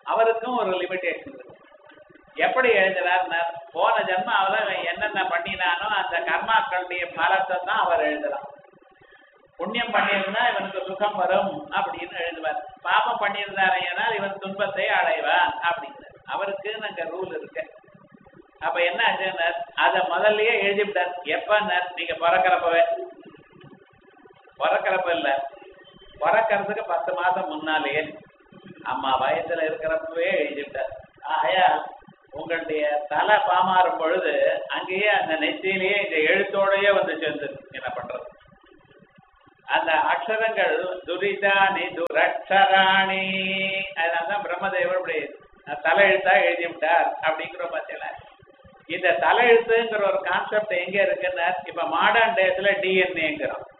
அவருக்கும் ஒரு லிமிடேஷன் இருக்கு எப்படி எழுதுறாருன்னா போன ஜென்மாவில் இவன் என்னென்ன பண்ணினானோ அந்த கர்மாக்களுடைய பலத்தை தான் அவர் எழுதலாம் புண்ணியம் பண்ணியிருந்தா இவனுக்கு சுகம் வரும் அப்படின்னு எழுதுவார் பாபம் பண்ணியிருந்தாரையானால் இவன் துன்பத்தை அடைவான் அப்படின்னு அவருக்கு நாங்க ரூல் இருக்கு அப்ப என்ன ஆச்சுன்னா அத முதல்லயே எழுதிவிட்டார் எப்ப நீங்க பிறக்கிறப்பவே பிறக்கிறப்ப இல்ல பிறக்கிறதுக்கு பத்து மாசம் முன்னாலேயே அம்மா வயசுல இருக்கிறப்பவே எழுதிவிட்டார் ஆகையா உங்களுடைய தலை பாமாறும் பொழுது அங்கேயே அந்த நெத்தியிலேயே இந்த எழுத்தோடயே வந்து சேர்ந்துரு என்ன பண்றது அந்த அக்ஷரங்கள் துரிதானி துரக்ஷராணி அதனாலதான் பிரம்மதேவர் இப்படி தலையெழுத்தா எழுதி விட்டார் அப்படிங்கிற பத்தியில இந்த தலையெழுத்துங்கிற ஒரு கான்செப்ட் எங்க இருக்குன்னா இப்ப மாடர்ன் டேஸ்ல டிஎன்ஏங்கிறோம்